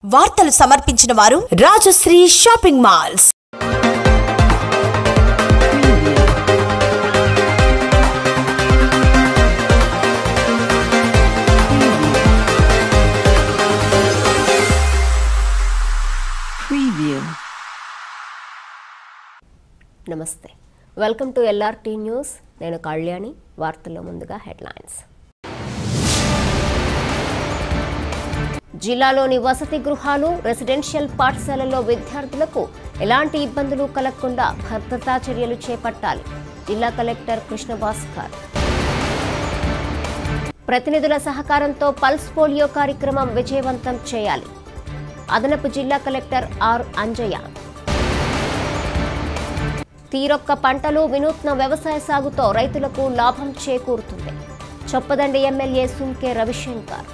వార్తలు సమర్పించిన వారు రాజశ్రీ షాపింగ్ మాల్స్ Preview. నమస్తే వెల్కమ్ టు ఎల్ఆర్టీ న్యూస్ నేను కళ్యాణి వార్తల్లో ముందుగా హెడ్లైన్స్ జిల్లాలోని వసతి గృహాలు రెసిడెన్షియల్ పాఠశాలల్లో విద్యార్థులకు ఎలాంటి ఇబ్బందులు కలగకుండా భద్రతా చర్యలు చేపట్టాలి జిల్లా కలెక్టర్ కృష్ణభాస్కర్ ప్రతినిధుల సహకారంతో పల్స్ పోలియో కార్యక్రమం విజయవంతం చేయాలి అదనపు జిల్లా కలెక్టర్ ఆర్ అంజయ్య తీరొక్క పంటలు వినూత్న వ్యవసాయ సాగుతో రైతులకు లాభం చేకూరుతుంది చొప్పదండి ఎమ్మెల్యే సుంకే రవిశంకర్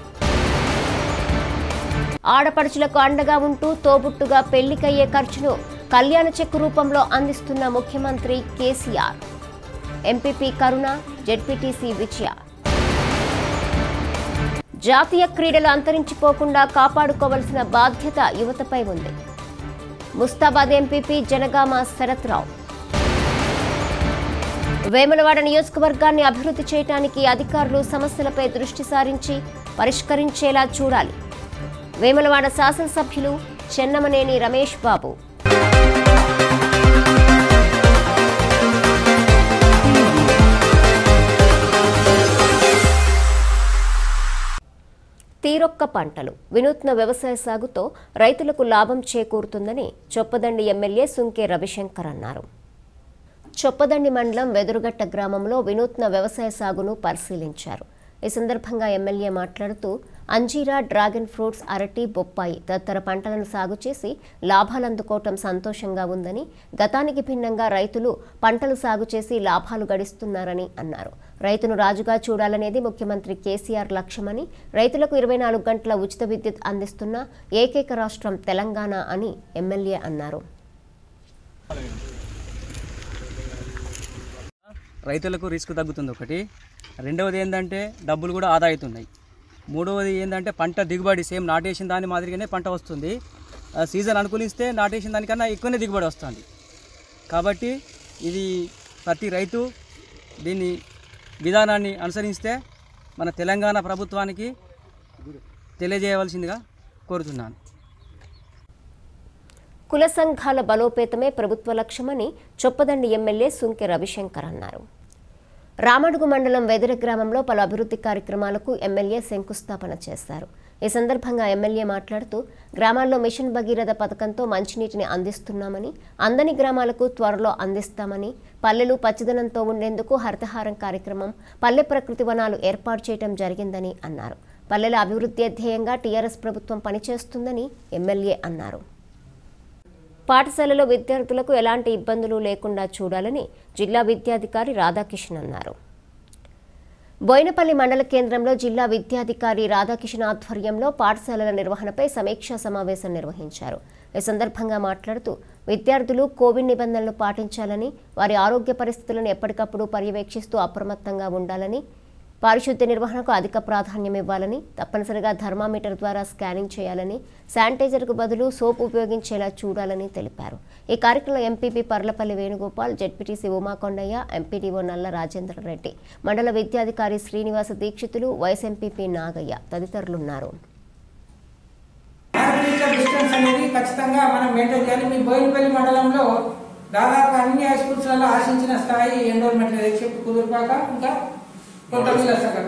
ఆడపడుచులకు అండగా ఉంటూ తోబుట్టుగా పెళ్లికయ్యే ఖర్చును కళ్యాణ చెక్కు రూపంలో అందిస్తున్న ముఖ్యమంత్రి కేసీఆర్ ఎంపీపీ కరుణ జెడ్పీటీసీ విజయ జాతీయ క్రీడలు అంతరించిపోకుండా కాపాడుకోవలసిన బాధ్యత యువతపై ఉంది ముస్తాబాద్ ఎంపీపీ జనగామ శరత్రావు వేములవాడ నియోజకవర్గాన్ని అభివృద్ధి చేయడానికి అధికారులు సమస్యలపై దృష్టి సారించి పరిష్కరించేలా చూడాలి వేములవాడ శాసనసభ్యులు చెన్నమనేని రమేష్ బాబు తీరొక్క పంటలు వినూత్న వ్యవసాయ సాగుతో రైతులకు లాభం చేకూరుతుందని చొప్పదండి ఎమ్మెల్యే సుంకే రవిశంకర్ అన్నారు చొప్పదండి మండలం వెదురుగట్ట గ్రామంలో వినూత్న వ్యవసాయ సాగును పరిశీలించారు ఈ సందర్భంగా ఎమ్మెల్యే మాట్లాడుతూ అంజీరా డ్రాగన్ ఫ్రూట్స్ అరటి బొప్పాయి తదితర పంటలను సాగు చేసి లాభాలు అందుకోవటం సంతోషంగా ఉందని గతానికి భిన్నంగా రైతులు పంటలు సాగు చేసి లాభాలు గడిస్తున్నారని అన్నారు రైతును రాజుగా చూడాలనేది ముఖ్యమంత్రి కేసీఆర్ లక్ష్యమని రైతులకు ఇరవై నాలుగు గంటల ఉచిత విద్యుత్ అందిస్తున్న ఏకైక రాష్ట్రం తెలంగాణ అని ఎమ్మెల్యే అన్నారు రైతులకు రిస్క్ తగ్గుతుంది ఒకటి రెండవది ఏంటంటే డబ్బులు కూడా ఆదా అవుతున్నాయి మూడవది ఏంటంటే పంట దిగుబడి సేమ్ నాటేసిన దాని మాదిరిగానే పంట వస్తుంది ఆ, సీజన్ అనుకూలిస్తే నాటేసిన దానికన్నా ఎక్కువనే దిగుబడి వస్తుంది కాబట్టి ఇది ప్రతి రైతు దీన్ని విధానాన్ని అనుసరిస్తే మన తెలంగాణ ప్రభుత్వానికి తెలియజేయవలసిందిగా కోరుతున్నాను కుల సంఘాల బలోపేతమే ప్రభుత్వ లక్ష్యమని చొప్పదండి ఎమ్మెల్యే సుంకె రవిశంకర్ అన్నారు రామడుగు మండలం వెదిర గ్రామంలో పలు అభివృద్ధి కార్యక్రమాలకు ఎమ్మెల్యే శంకుస్థాపన చేశారు ఈ సందర్భంగా ఎమ్మెల్యే మాట్లాడుతూ గ్రామాల్లో మిషన్ భగీరథ పథకంతో మంచినీటిని అందిస్తున్నామని అందని గ్రామాలకు త్వరలో అందిస్తామని పల్లెలు పచ్చదనంతో ఉండేందుకు హరితహారం కార్యక్రమం పల్లె ప్రకృతి వనాలు ఏర్పాటు చేయడం జరిగిందని అన్నారు పల్లెల అభివృద్ధి ధ్యేయంగా టీఆర్ఎస్ ప్రభుత్వం పనిచేస్తుందని ఎమ్మెల్యే అన్నారు పాఠశాలలో విద్యార్థులకు ఎలాంటి ఇబ్బందులు లేకుండా చూడాలని జిల్లా విద్యాధికారి రాధాకిషన్ అన్నారు బోయినపల్లి మండల కేంద్రంలో జిల్లా విద్యాధికారి రాధాకిషన్ ఆధ్వర్యంలో పాఠశాలల నిర్వహణపై సమీక్షా సమావేశం నిర్వహించారు ఈ సందర్భంగా మాట్లాడుతూ విద్యార్థులు కోవిడ్ నిబంధనలు పాటించాలని వారి ఆరోగ్య పరిస్థితులను ఎప్పటికప్పుడు పర్యవేక్షిస్తూ అప్రమత్తంగా ఉండాలని పారిశుద్ధ్య నిర్వహణకు అధిక ప్రాధాన్యం ఇవ్వాలని తప్పనిసరిగా థర్మామీటర్ ద్వారా స్కానింగ్ చేయాలని శానిటైజర్కు బదులు సోప్ ఉపయోగించేలా చూడాలని తెలిపారు ఈ కార్యక్రమంలో MPP Parlapalli Venugopal ZPTC Uma Kondaiah MPDO Nalla Rajendra Reddy మండల విద్యాధికారి శ్రీనివాస దీక్షితులు వైస్ ఎంపీపీ నాగయ్య తదితరులున్నారు ఆర్టిఫిషియల్ డిస్టెన్స్ అనేది ఖచ్చితంగా మనం మెయింటైన్ చేయాలి మీ బోయినపల్లి మండలంలో దాదాపు అన్ని హై స్కూల్స్లలో ఆశించిన స్థాయి ఎన్రోల్మెంట్ లేదు ఎక్సెప్ట్ కుదురుపాక ఇంకా కొత్త విలాసగర్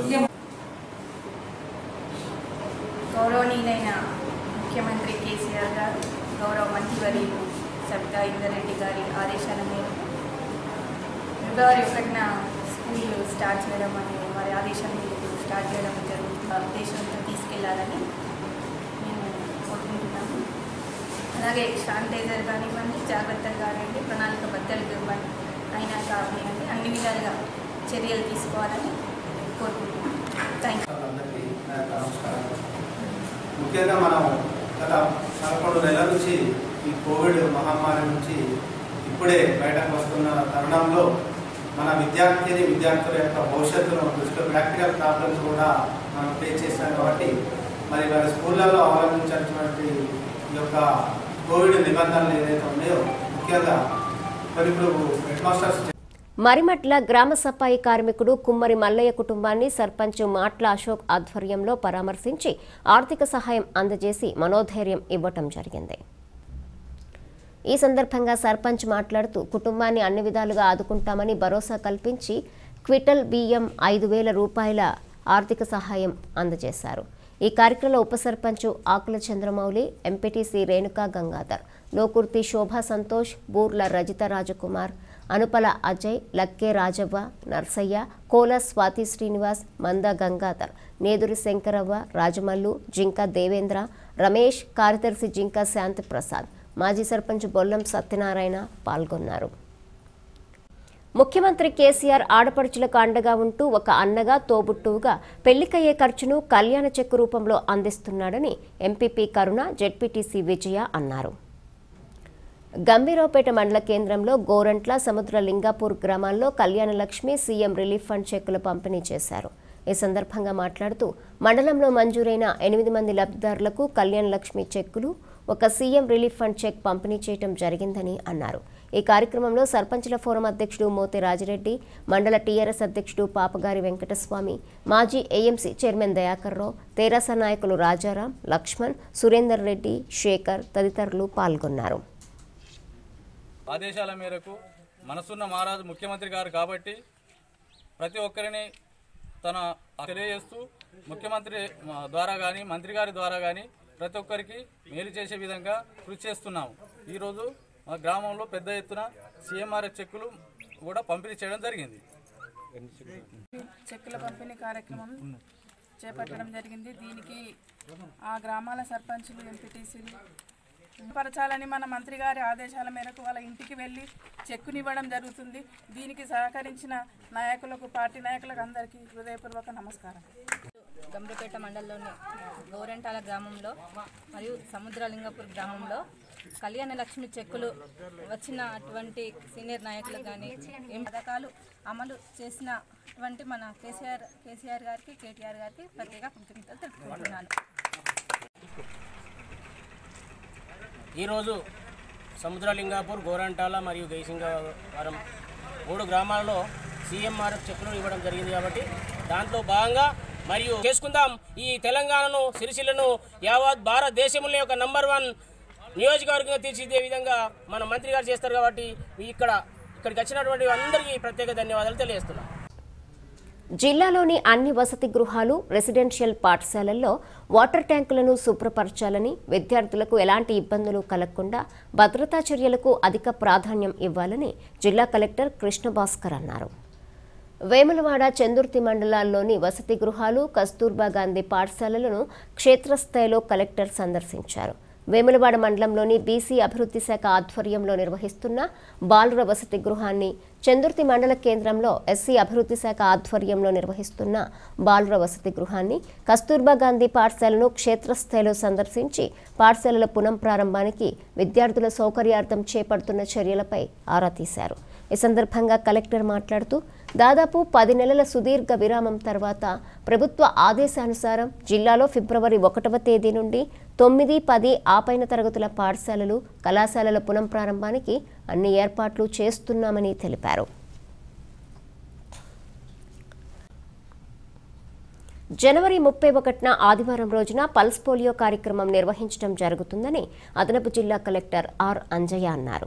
గౌరవనీయులైన ముఖ్యమంత్రి కేసీఆర్ గారు గౌరవ మంత్రివర్యులు సబితా ఇందరెడ్డి గారి ఆదేశాల మేరకు ఫిబ్రవరి ఒకటిన స్కూల్ స్టార్ట్ చేయడం అని వారి ఆదేశాల మేరకు స్టార్ట్ చేయడం జరుగుతుంది ఉద్దేశంతో తీసుకెళ్లాలని మేము కోరుకుంటున్నాము అలాగే శానిటైజర్ కానివ్వండి జాగ్రత్తగా కానివ్వండి ప్రణాళిక బద్దలు ఇవ్వండి అయినా కానివ్వండి అన్ని విధాలుగా చర్యలు తీసుకోవాలని కోరుకుంటున్నాను థ్యాంక్ యూ అందరికీ నా యొక్క నమస్కారాలు ముఖ్యంగా మనం గత పదకొండు నెలల నుంచి ఈ కోవిడ్ మహమ్మారి నుంచి ఇప్పుడే బయటకు వస్తున్న తరుణంలో మన విద్యార్థిని విద్యార్థుల యొక్క భవిష్యత్తును దృష్టిలో ప్రాక్టికల్ ప్రాబ్లమ్స్ కూడా మనం ఫేస్ చేస్తాం కాబట్టి మరి వారి స్కూళ్ళల్లో అవలంబించినటువంటి ఈ యొక్క కోవిడ్ నిబంధనలు ఏదైతే ఉన్నాయో ముఖ్యంగా మరి ఇప్పుడు హెడ్ మాస్టర్స్ మరిమట్ల గ్రామ సఫాయి కార్మికుడు కుమ్మరి మల్లయ్య కుటుంబాన్ని సర్పంచ్ మాట్ల అశోక్ ఆధ్వర్యంలో పరామర్శించి ఆర్థిక సహాయం అందజేసి మనోధైర్యం ఇవ్వటం జరిగింది ఈ సందర్భంగా సర్పంచ్ మాట్లాడుతూ కుటుంబాన్ని అన్ని విధాలుగా ఆదుకుంటామని భరోసా కల్పించి క్విటల్ బియ్యం ఐదు వేల రూపాయల ఆర్థిక సహాయం అందజేశారు ఈ కార్యక్రమంలో ఉప సర్పంచ్ ఆకుల చంద్రమౌళి ఎంపీటీసీ రేణుకా గంగాధర్ లోకుర్తి శోభా సంతోష్ బూర్ల రజిత రాజకుమార్ అనుపల అజయ్ లక్కే రాజవ్వ నర్సయ్య కోల స్వాతి శ్రీనివాస్ మంద గంగాధర్ నేదురి శంకరవ్వ రాజమల్లు జింక దేవేంద్ర రమేష్ కార్యదర్శి జింక శాంతి ప్రసాద్ మాజీ సర్పంచ్ బొల్లం సత్యనారాయణ పాల్గొన్నారు ముఖ్యమంత్రి కేసీఆర్ ఆడపడుచులకు అండగా ఉంటూ ఒక అన్నగా తోబుట్టువుగా పెళ్లికయ్యే ఖర్చును కళ్యాణ చెక్కు రూపంలో అందిస్తున్నాడని ఎంపీపీ కరుణ జెడ్పీటీసీ విజయ అన్నారు గంభీరావుపేట మండల కేంద్రంలో గోరంట్ల సముద్ర లింగాపూర్ గ్రామాల్లో కళ్యాణలక్ష్మి సీఎం రిలీఫ్ ఫండ్ చెక్కులు పంపిణీ చేశారు ఈ సందర్భంగా మాట్లాడుతూ మండలంలో మంజూరైన ఎనిమిది మంది లబ్ధిదారులకు కళ్యాణ లక్ష్మి చెక్కులు ఒక సీఎం రిలీఫ్ ఫండ్ చెక్ పంపిణీ చేయడం జరిగిందని అన్నారు ఈ కార్యక్రమంలో సర్పంచుల ఫోరం అధ్యక్షుడు మోతి రాజిరెడ్డి మండల టీఆర్ఎస్ అధ్యక్షుడు పాపగారి వెంకటస్వామి మాజీ ఏఎంసీ చైర్మన్ దయాకర్ రావు తెరాస నాయకులు రాజారాం లక్ష్మణ్ సురేందర్ రెడ్డి శేఖర్ తదితరులు పాల్గొన్నారు ఆదేశాల మేరకు మనసున్న మహారాజు ముఖ్యమంత్రి గారు కాబట్టి ప్రతి ఒక్కరిని తన తెలియజేస్తూ ముఖ్యమంత్రి మ, ద్వారా కానీ మంత్రి గారి ద్వారా కానీ ప్రతి ఒక్కరికి మేలు చేసే విధంగా కృషి చేస్తున్నాము ఈరోజు మా గ్రామంలో పెద్ద ఎత్తున సీఎంఆర్ఎఫ్ చెక్కులు కూడా పంపిణీ చేయడం జరిగింది చెక్కుల పంపిణీ కార్యక్రమం చేపట్టడం జరిగింది దీనికి ఆ గ్రామాల సర్పంచులు ఎంపీటీసీలు పరచాలని మన మంత్రి గారి ఆదేశాల మేరకు వాళ్ళ ఇంటికి వెళ్ళి చెక్కునివ్వడం జరుగుతుంది దీనికి సహకరించిన నాయకులకు పార్టీ నాయకులకు అందరికీ హృదయపూర్వక నమస్కారం గంభీరపేట మండలంలోని గోరెంటాల గ్రామంలో మరియు సముద్రలింగపూర్ గ్రామంలో కళ్యాణ లక్ష్మి చెక్కులు వచ్చినటువంటి సీనియర్ నాయకులకు కానీ ఏం పథకాలు అమలు చేసినటువంటి మన కేసీఆర్ కేసీఆర్ గారికి కేటీఆర్ గారికి ప్రత్యేక కృతజ్ఞతలు తెలుపుకుంటున్నాను ఈరోజు సముద్రలింగాపూర్ గోరంటాల మరియు గైసింగవరం మూడు గ్రామాలలో సీఎంఆర్ఎఫ్ చెక్కులు ఇవ్వడం జరిగింది కాబట్టి దాంట్లో భాగంగా మరియు చేసుకుందాం ఈ తెలంగాణను సిరిసిల్లను యావత్ భారతదేశంలో ఒక నంబర్ వన్ నియోజకవర్గంగా తీర్చిదే విధంగా మన మంత్రి గారు చేస్తారు కాబట్టి ఇక్కడ ఇక్కడికి వచ్చినటువంటి అందరికీ ప్రత్యేక ధన్యవాదాలు తెలియజేస్తున్నాం జిల్లాలోని అన్ని వసతి గృహాలు రెసిడెన్షియల్ పాఠశాలల్లో వాటర్ ట్యాంకులను శుభ్రపరచాలని విద్యార్థులకు ఎలాంటి ఇబ్బందులు కలగకుండా భద్రతా చర్యలకు అధిక ప్రాధాన్యం ఇవ్వాలని జిల్లా కలెక్టర్ కృష్ణభాస్కర్ అన్నారు వేములవాడ చందుర్తి మండలాల్లోని వసతి గృహాలు కస్తూర్బా గాంధీ పాఠశాలలను క్షేత్రస్థాయిలో కలెక్టర్ సందర్శించారు వేములవాడ మండలంలోని బీసీ అభివృద్ధి శాఖ ఆధ్వర్యంలో నిర్వహిస్తున్న బాలుర వసతి గృహాన్ని చందుర్తి మండల కేంద్రంలో ఎస్సీ అభివృద్ధి శాఖ ఆధ్వర్యంలో నిర్వహిస్తున్న బాలుర వసతి గృహాన్ని కస్తూర్బా గాంధీ పాఠశాలను క్షేత్రస్థాయిలో సందర్శించి పాఠశాలల పునః ప్రారంభానికి విద్యార్థుల సౌకర్యార్థం చేపడుతున్న చర్యలపై ఆరా తీశారు ఈ సందర్భంగా కలెక్టర్ మాట్లాడుతూ దాదాపు పది నెలల సుదీర్ఘ విరామం తర్వాత ప్రభుత్వ ఆదేశానుసారం జిల్లాలో ఫిబ్రవరి ఒకటవ తేదీ నుండి తొమ్మిది పది ఆపైన తరగతుల పాఠశాలలు కళాశాలల పునః ప్రారంభానికి అన్ని ఏర్పాట్లు చేస్తున్నామని తెలిపారు జనవరి ముప్పై ఒకటిన ఆదివారం రోజున పల్స్ పోలియో కార్యక్రమం నిర్వహించడం జరుగుతుందని అదనపు జిల్లా కలెక్టర్ ఆర్ అంజయ్య అన్నారు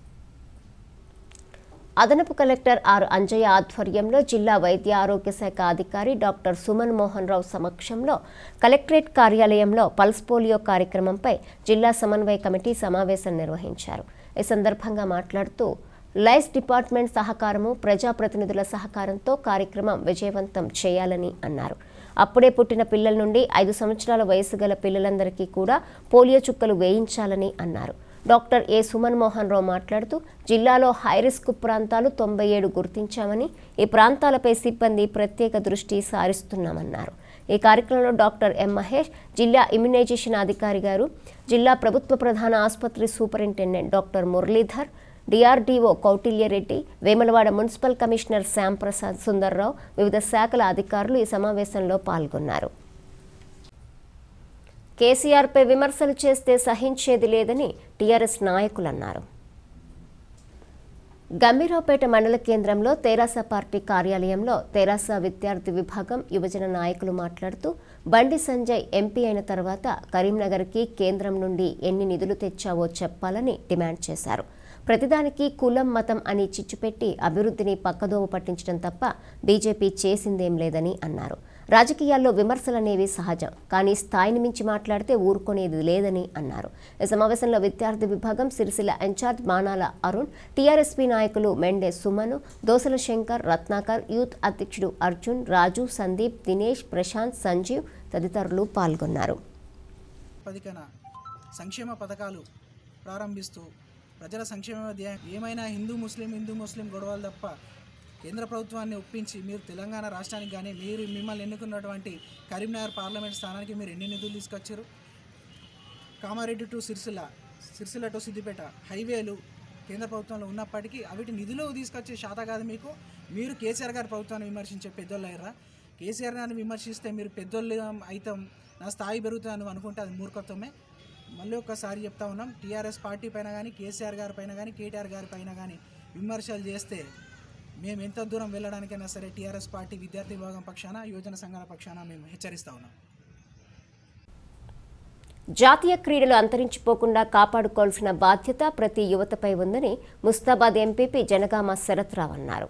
అదనపు కలెక్టర్ ఆర్ అంజయ్య ఆధ్వర్యంలో జిల్లా వైద్య ఆరోగ్య శాఖ అధికారి డాక్టర్ సుమన్ మోహన్ రావు సమక్షంలో కలెక్టరేట్ కార్యాలయంలో పల్స్ పోలియో కార్యక్రమంపై జిల్లా సమన్వయ కమిటీ సమావేశం నిర్వహించారు ఈ సందర్భంగా మాట్లాడుతూ లైస్ డిపార్ట్మెంట్ సహకారము ప్రజాప్రతినిధుల సహకారంతో కార్యక్రమం విజయవంతం చేయాలని అన్నారు అప్పుడే పుట్టిన పిల్లల నుండి ఐదు సంవత్సరాల వయసు గల పిల్లలందరికీ కూడా పోలియో చుక్కలు వేయించాలని అన్నారు డాక్టర్ ఏ సుమన్ మోహన్ రావు మాట్లాడుతూ జిల్లాలో హైరిస్క్ ప్రాంతాలు తొంభై ఏడు గుర్తించామని ఈ ప్రాంతాలపై సిబ్బంది ప్రత్యేక దృష్టి సారిస్తున్నామన్నారు ఈ కార్యక్రమంలో డాక్టర్ ఎం మహేష్ జిల్లా ఇమ్యునైజేషన్ అధికారి గారు జిల్లా ప్రభుత్వ ప్రధాన ఆసుపత్రి superintendent doctor Muralidhar DRDO Kautilya Reddy Vemulawada municipal commissioner Shyamprasad Sundar Rao వివిధ శాఖల అధికారులు ఈ సమావేశంలో పాల్గొన్నారు కేసీఆర్పై విమర్శలు చేస్తే సహించేది లేదని టీఆర్ఎస్ నాయకులు అన్నారు గంభీరావుపేట మండల కేంద్రంలో తెరాస పార్టీ కార్యాలయంలో తెరాస విద్యార్థి విభాగం యువజన నాయకులు మాట్లాడుతూ బండి సంజయ్ ఎంపీ అయిన తర్వాత కరీంనగర్కి కేంద్రం నుండి ఎన్ని నిధులు తెచ్చావో చెప్పాలని డిమాండ్ చేశారు ప్రతిదానికి కులం మతం అని చిచ్చుపెట్టి అభివృద్ధిని పక్కదోవ పట్టించడం తప్ప బీజేపీ చేసిందేం లేదని అన్నారు రాజకీయాల్లో విమర్శలనేవి సహజం కానీ స్థాయిని మించి మాట్లాడితే ఊరుకునేది లేదని అన్నారు ఈ సమావేశంలో విద్యార్థి విభాగం సిరిసిల్ల ఇన్ఛార్జ్ మానాల అరుణ్ టీఆర్ఎస్పీ నాయకులు మెండే సుమను దోసల శంకర్ రత్నాకర్ యూత్ అధ్యక్షుడు అర్జున్ రాజు సందీప్ దినేష్ ప్రశాంత్ సంజీవ్ తదితరులు పాల్గొన్నారు పదికన సంక్షేమ పథకాలు ప్రారంభిస్తూ ప్రజల సంక్షేమ ధ్యేయం ఏమైనా హిందూ ముస్లిం హిందూ ముస్లిం గొడవలు తప్ప కేంద్ర ప్రభుత్వాన్ని ఒప్పించి మీరు తెలంగాణ రాష్ట్రానికి కానీ మీరు మిమ్మల్ని ఎన్నుకున్నటువంటి కరీంనగర్ పార్లమెంట్ స్థానానికి మీరు ఎన్ని నిధులు తీసుకొచ్చారు కామారెడ్డి టు సిరిసిల్ల సిరిసిల్ల టు సిద్దిపేట హైవేలు కేంద్ర ప్రభుత్వంలో ఉన్నప్పటికీ అవిటి నిధులు తీసుకొచ్చే శాత కాదు మీకు మీరు కేసీఆర్ గారి ప్రభుత్వాన్ని విమర్శించే పెద్దోళ్ళు అయ్యారా కేసీఆర్ గారిని విమర్శిస్తే మీరు పెద్దోళ్ళు అయితాం నా స్థాయి పెరుగుతుంది అని అనుకుంటే అది మూర్ఖత్వమే మళ్ళీ ఒక్కసారి చెప్తా ఉన్నాం టీఆర్ఎస్ పార్టీ పైన కానీ కేసీఆర్ గారి పైన కానీ కేటీఆర్ గారి పైన కానీ విమర్శలు చేస్తే మేము ఎంత దూరం వెళ్ళడానికైనా సరే టీఆర్ఎస్ పార్టీ విద్యార్థి విభాగం పక్షాన యువజన సంఘాల పక్షాన మేము హెచ్చరిస్తా ఉన్నాం జాతీయ క్రీడలు అంతరించిపోకుండా కాపాడుకోవాల్సిన బాధ్యత ప్రతి యువతపై ఉందని ముస్తాబాద్ ఎంపీపీ జనగామ శరత్రావు అన్నారు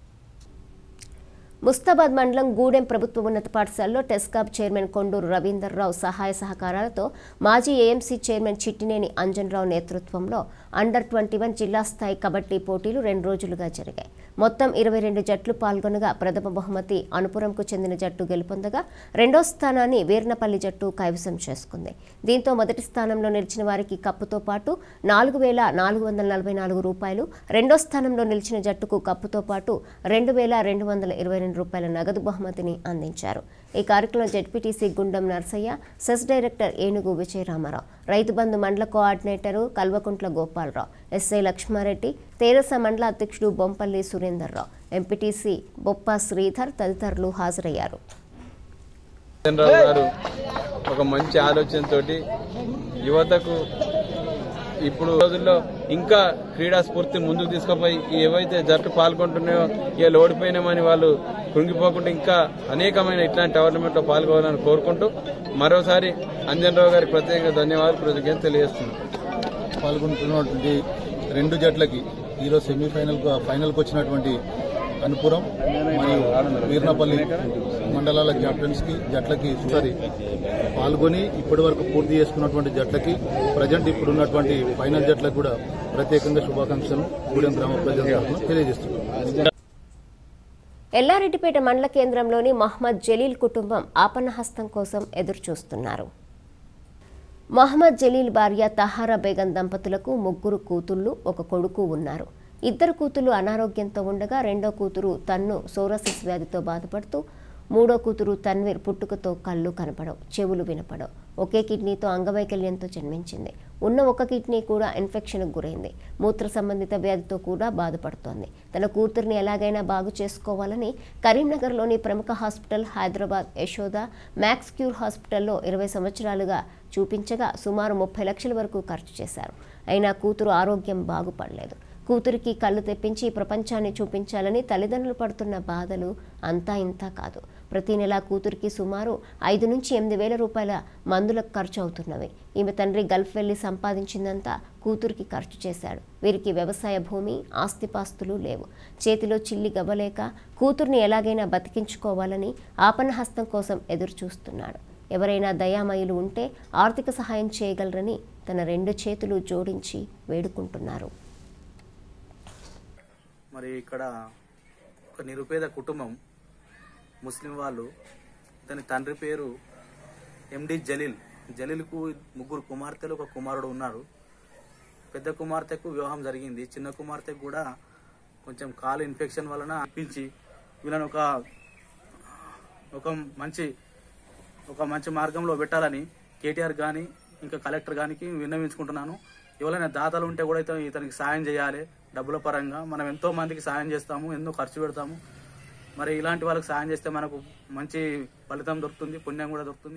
ముస్తాబాద్ మండలం గూడెం ప్రభుత్వ ఉన్నత పాఠశాలలో టెస్కాబ్ చైర్మన్ కొండూరు రవీందర్రావు సహాయ సహకారాలతో మాజీ ఏఎంసీ చైర్మన్ చిట్టినేని అంజన్రావు నేతృత్వంలో అండర్ ట్వంటీ వన్ జిల్లా స్థాయి కబడ్డీ పోటీలు రెండు రోజులుగా జరిగాయి మొత్తం ఇరవై రెండు జట్లు పాల్గొనగా ప్రథమ బహుమతి అనుపురంకు చెందిన జట్టు గెలుపొందగా రెండో స్థానాన్ని వీర్నపల్లి జట్టు కైవసం చేసుకుంది దీంతో మొదటి స్థానంలో నిలిచిన వారికి కప్పుతో పాటు నాలుగు వేల నాలుగు వందల నలభై నాలుగు రూపాయలు రెండో స్థానంలో నిలిచిన జట్టుకు కప్పుతో పాటు రెండు వేల రెండు వందల ఇరవై రెండు రూపాయల నగదు బహుమతిని అందించారు ఈ కార్యక్రమంలో జడ్పీటీసీ గుండం నర్సయ్య సెస్ డైరెక్టర్ ఏనుగు విజయరామారావు రైతు బంధు మండల కోఆర్డినేటరు కల్వకుంట్ల గోపాలరావు ఎస్ఐ లక్ష్మారెడ్డి తేరస మండల అధ్యక్షుడు బొంపల్లి సురేందర్రావు ఎంపీటీసీ బొప్ప శ్రీధర్ తదితరులు హాజరయ్యారు చంద్రబాబు గారు ఒక మంచి ఆలోచనతోటి యువతకు ఇప్పుడు రోజుల్లో ఇంకా క్రీడా స్ఫూర్తి ముందుకు తీసుకుపోయి ఏవైతే జట్టు పాల్గొంటున్నాయో ఇవాళ ఓడిపోయినామని వాళ్ళు కృంగిపోకుండా ఇంకా అనేకమైన ఇట్లాంటి టోర్నమెంట్లో పాల్గొనాలని కోరుకుంటూ మరోసారి అంజన్రావు గారికి ప్రత్యేకంగా ధన్యవాదాలు కృతజ్ఞతలు తెలియజేస్తున్నాను పాల్గొంటున్నటువంటి రెండు జట్లకి ఈరోజు సెమీఫైనల్ ఫైనల్కి వచ్చినటువంటి అనుపురం మరియు వీర్నపల్లి మండలాల కెప్టెన్స్ కి జట్లకి సరి పాల్గొని ఇప్పటి వరకు పూర్తి చేసుకున్నటువంటి జట్లకి ప్రజెంట్ ఇప్పుడు ఉన్నటువంటి ఫైనల్ జట్లకు కూడా ప్రత్యేకంగా శుభాకాంక్షలు గూడెం గ్రామ ప్రజల తరఫున తెలియజేస్తున్నాం ఎల్లారెడ్డిపేట మండల కేంద్రంలోని మహమ్మద్ జలీల్ కుటుంబం ఆపన్నహస్తం కోసం ఎదురుచూస్తున్నారు మహమ్మద్ జలీల్ భార్య తహారా బేగం దంపతులకు ముగ్గురు కూతుళ్లు ఒక కొడుకు ఉన్నారు ఇద్దరు కూతుళ్లు అనారోగ్యంతో ఉండగా రెండో కూతురు తన్ను సోరసిస్ వ్యాధితో బాధపడుతూ మూడో కూతురు తన్వీర్ పుట్టుకతో కళ్ళు కనపడవు చెవులు వినపడవు ఒకే కిడ్నీతో అంగవైకల్యంతో జన్మించింది ఉన్న ఒక కిడ్నీ కూడా ఇన్ఫెక్షన్కు గురైంది మూత్ర సంబంధిత వ్యాధితో కూడా బాధపడుతోంది తన కూతుర్ని ఎలాగైనా బాగు చేసుకోవాలని కరీంనగర్లోని ప్రముఖ hospital Hyderabad Yashoda Max Cure హాస్పిటల్లో ఇరవై సంవత్సరాలుగా చూపించగా సుమారు ముప్పై లక్షల వరకు ఖర్చు చేశారు అయినా కూతురు ఆరోగ్యం బాగుపడలేదు కూతురికి కళ్ళు తెప్పించి ప్రపంచాన్ని చూపించాలని తల్లిదండ్రులు పడుతున్న బాధలు అంతా ఇంతా కాదు ప్రతి నెల కూతురికి సుమారు ఐదు నుంచి ఎనిమిది వేల రూపాయల మందులకు ఖర్చు అవుతున్నవి ఈమె తండ్రి గల్ఫ్ వెళ్లి సంపాదించిందంతా కూతురికి ఖర్చు చేశాడు వీరికి వ్యవసాయ భూమి ఆస్తిపాస్తులు లేవు చేతిలో చిల్లి గవ్వలేక కూతుర్ని ఎలాగైనా బతికించుకోవాలని ఆపన్నహస్తం కోసం ఎదురు చూస్తున్నాడు ఎవరైనా దయామయులు ఉంటే ఆర్థిక సహాయం చేయగలరని తన రెండు చేతులు జోడించి వేడుకుంటున్నారు మరి ఇక్కడ ఒక నిరుపేద కుటుంబం ముస్లిం వాళ్ళు ఇతని తండ్రి పేరు ఎండి జలీల్ జలీల్కు ముగ్గురు కుమార్తెలు ఒక కుమారుడు ఉన్నారు పెద్ద కుమార్తెకు వివాహం జరిగింది చిన్న కుమార్తెకు కూడా కొంచెం కాలు ఇన్ఫెక్షన్ వలన అనిపించి వీళ్ళని ఒక ఒక మంచి ఒక మంచి మార్గంలో పెట్టాలని కేటీఆర్ కానీ ఇంకా కలెక్టర్ కానీ విన్నవించుకుంటున్నాను ఎవరైనా దాతలు ఉంటే కూడా ఇతను ఇతనికి సాయం చేయాలి డబ్బుల పరంగా మనం ఎంతో మందికి సాయం చేస్తాము ఎన్నో ఖర్చు పెడతాము మరి ఇలాంటి వాళ్ళకి సాయం చేస్తే మనకు మంచి ఫలితం దొరుకుతుంది పుణ్యం కూడా దొరుకుతుంది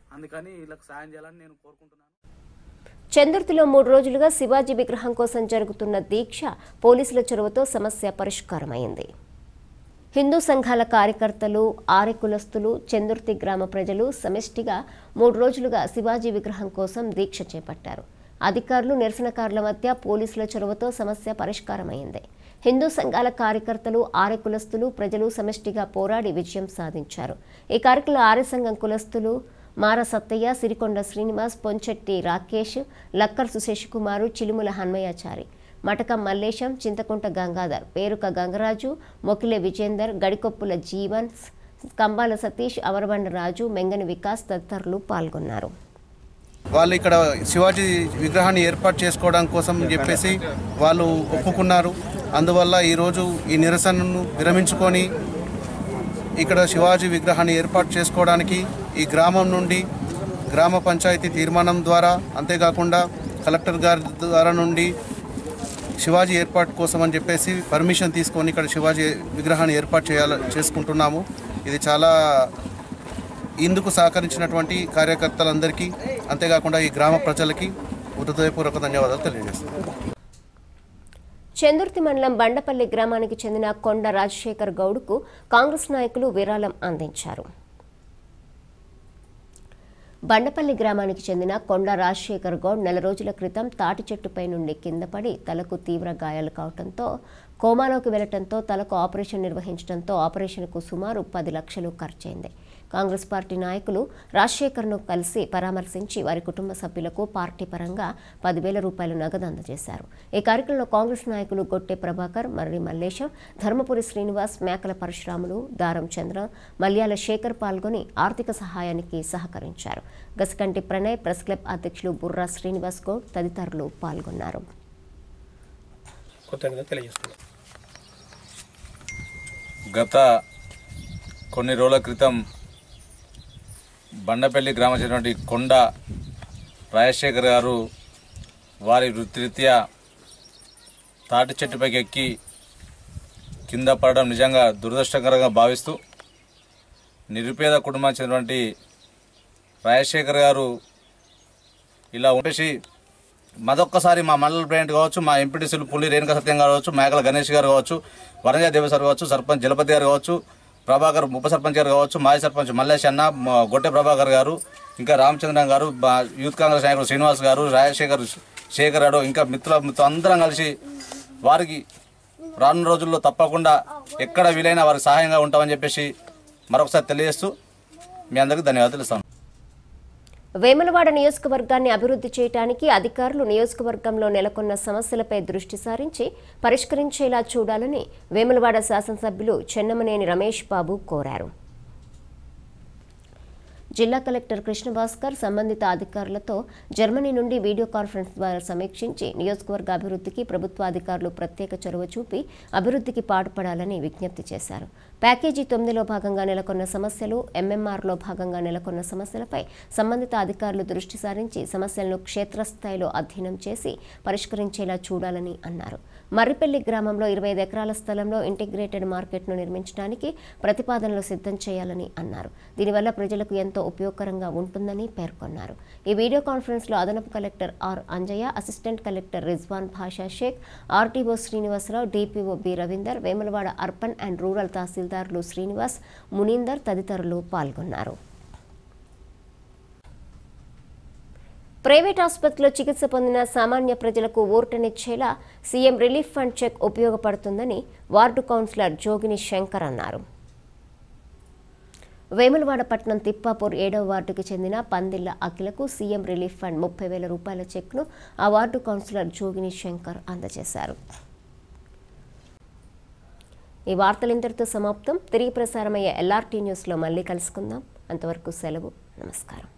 అందుకని వీళ్ళకి సాయం చేయాలని నేను కోరుకుంటున్నాను చందుర్తిలో మూడు రోజులుగా శివాజీ విగ్రహం కోసం జరుగుతున్న దీక్ష పోలీసుల చొరవతో సమస్య పరిష్కారమైంది హిందూ సంఘాల కార్యకర్తలు ఆర్య కులస్తులు చందుర్తి గ్రామ ప్రజలు సమిష్టిగా మూడు రోజులుగా శివాజీ విగ్రహం కోసం దీక్ష చేపట్టారు అధికారులు నిరసనకారుల మధ్య పోలీసుల చొరవతో సమస్య పరిష్కారమైంది హిందూ సంఘాల కార్యకర్తలు ఆర్య కులస్తులు ప్రజలు సమిష్టిగా పోరాడి విజయం సాధించారు ఈ కార్యక్రమంలో ఆర్య సంఘం కులస్తులు మార సత్తయ్య సిరికొండ శ్రీనివాస్ పొంచెట్టి రాకేష్ లక్కర్ సుశేషకుమారు చిలుముల హన్మయాచారి మటకం మల్లేశం చింతకుంట గంగాధర్ పేరుక గంగరాజు మొకిలే విజేందర్ గడికొప్పుల జీవన్ కంబాల సతీష్ అవరబండ రాజు మెంగని వికాస్ తదితరులు పాల్గొన్నారు వాళ్ళు ఇక్కడ శివాజీ విగ్రహాన్ని ఏర్పాటు చేసుకోవడం కోసం చెప్పేసి వాళ్ళు ఒప్పుకున్నారు అందువల్ల ఈరోజు ఈ నిరసనను విరమించుకొని ఇక్కడ శివాజీ విగ్రహాన్ని ఏర్పాటు చేసుకోవడానికి ఈ గ్రామం నుండి గ్రామ పంచాయతీ తీర్మానం ద్వారా అంతేకాకుండా కలెక్టర్ గారి ద్వారా నుండి శివాజీ ఏర్పాటు కోసం అని చెప్పేసి పర్మిషన్ తీసుకొని ఇక్కడ శివాజీ విగ్రహాన్ని ఏర్పాటు చేయాల చేసుకుంటున్నాము ఇది చాలా ఇందుకు సహకరించినటువంటి కార్యకర్తలందరికీ అంతేకాకుండా ఈ గ్రామ ప్రజలకి హృదయపూర్వక ధన్యవాదాలు తెలియజేస్తున్నాను చందుర్తి మండలం బండపల్లి గ్రామానికి చెందిన కొండ రాజశేఖర్ గౌడ్కు కాంగ్రెస్ నాయకులు విరాళం అందించారు బండపల్లి గ్రామానికి చెందిన కొండ రాజశేఖర్ గౌడ్ నెల రోజుల క్రితం తాటి చెట్టుపై నుండి కింద పడి తలకు తీవ్ర గాయాలు కావడంతో కోమాలోకి వెళ్లడంతో తలకు ఆపరేషన్ నిర్వహించడంతో ఆపరేషన్కు సుమారు పది లక్షలు ఖర్చయింది కాంగ్రెస్ పార్టీ నాయకులు రాజశేఖర్ను కలిసి పరామర్శించి వారి కుటుంబ సభ్యులకు పార్టీ పరంగా పదివేల రూపాయల నగదు అందజేశారు ఈ కార్యక్రమంలో కాంగ్రెస్ నాయకులు గొట్టె ప్రభాకర్ మర్రి మల్లేశం ధర్మపురి శ్రీనివాస్ మేకల పరశురాములు దారం చంద్ర మల్యాల శేఖర్ పాల్గొని ఆర్థిక సహాయానికి సహకరించారు గసకంటి ప్రణయ్ ప్రెస్ క్లబ్ అధ్యక్షులు బుర్రా శ్రీనివాస్ గౌడ్ తదితరులు పాల్గొన్నారు గత కొన్ని రోజుల క్రితం బండపల్లి గ్రామ చెందినటువంటి కొండ రాజశేఖర్ గారు వారి వృత్తిరీత్యా తాటి చెట్టుపైకి ఎక్కి కింద పడడం నిజంగా దురదృష్టకరంగా భావిస్తూ నిరుపేద కుటుంబానికి చెందినటువంటి రాజశేఖర్ గారు ఇలా ఉండేసి మరొక్కసారి మా మండల ప్రెసిడెంట్ కావచ్చు మా ఎంపీటీసీలు పుల్లి రేణుక సత్యం గారు కావచ్చు మేకల గణేష్ గారు కావచ్చు వరంజా దేవేశ్వర్ కావచ్చు సర్పంచ్ జలపతి గారు కావచ్చు ప్రభాకర్ ఉప సర్పంచ్ గారు కావచ్చు మాజీ సర్పంచ్ మల్లేష్ అన్న మ- గొట్టె ప్రభాకర్ గారు ఇంకా రామచంద్రన్ గారు బా- యూత్ కాంగ్రెస్ నాయకుడు శ్రీనివాస్ గారు రాజశేఖర్ శేఖర్ గారు ఇంకా మిత్రుల మిత్రులు అందరం కలిసి వారికి రానున్న రోజుల్లో తప్పకుండా ఎక్కడ వీలైనా వారికి సహాయంగా ఉంటామని చెప్పేసి మరొకసారి తెలియజేస్తూ మీ అందరికీ ధన్యవాదాలు ఇస్తాను వేములవాడ నియోజకవర్గాన్ని అభివృద్ధి చేయడానికి అధికారులు నియోజకవర్గంలో నెలకొన్న సమస్యలపై దృష్టి సారించి పరిష్కరించేలా చూడాలని వేములవాడ శాసనసభ్యులు చెన్నమనేని రమేష్ బాబు కోరారు జిల్లా కలెక్టర్ కృష్ణభాస్కర్ సంబంధిత అధికారులతో జర్మనీ నుండి వీడియో కాన్ఫరెన్స్ ద్వారా సమీక్షించి నియోజకవర్గ అభివృద్ధికి ప్రభుత్వ అధికారులు ప్రత్యేక చొరవ చూపి అభివృద్ధికి పాటుపడాలని విజ్ఞప్తి చేశారు ప్యాకేజీ తొమ్మిదిలో భాగంగా నెలకొన్న సమస్యలు ఎంఎంఆర్లో భాగంగా నెలకొన్న సమస్యలపై సంబంధిత అధికారులు దృష్టి సారించి సమస్యలను క్షేత్రస్థాయిలో అధ్యయనం చేసి పరిష్కరించేలా చూడాలని అన్నారు మర్రిపల్లి గ్రామంలో ఇరవై ఐదు ఎకరాల స్థలంలో ఇంటిగ్రేటెడ్ మార్కెట్ను నిర్మించడానికి ప్రతిపాదనలు సిద్ధం చేయాలని అన్నారు దీనివల్ల ప్రజలకు ఎంతో ఉపయోగకరంగా ఉంటుందని పేర్కొన్నారు ఈ వీడియో కాన్ఫరెన్స్లో అదనపు collector R Anjaiah assistant collector Rizwan Basha Shaik RTO Srinivasa Rao DPO B Ravinder Vemulawada urban and rural తహసీల్దార్లు శ్రీనివాస్ మునీందర్ తదితరులు పాల్గొన్నారు ప్రైవేట్ ఆసుపత్రిలో చికిత్స పొందిన సామాన్య ప్రజలకు ఊరటనిచ్చేలా సీఎం రిలీఫ్ ఫండ్ చెక్ ఉపయోగపడుతుందని వార్డు కౌన్సిలర్ జోగిని శంకర్ అన్నారు వేములవాడ పట్టణం తిప్పాపూర్ ఏడవ వార్డుకు చెందిన పందిళ్ల అఖిలకు సీఎం రిలీఫ్ ఫండ్ ముప్పై వేల రూపాయల చెక్ను ఆ వార్డు కౌన్సిలర్ జోగిని శంకర్ అందజేశారు ఈ వార్తలు ఇంతటితో సమాప్తం తిరిగి ప్రసారమయ్యే ఎల్ఆర్టీ న్యూస్లో మళ్ళీ కలుసుకుందాం అంతవరకు సెలవు నమస్కారం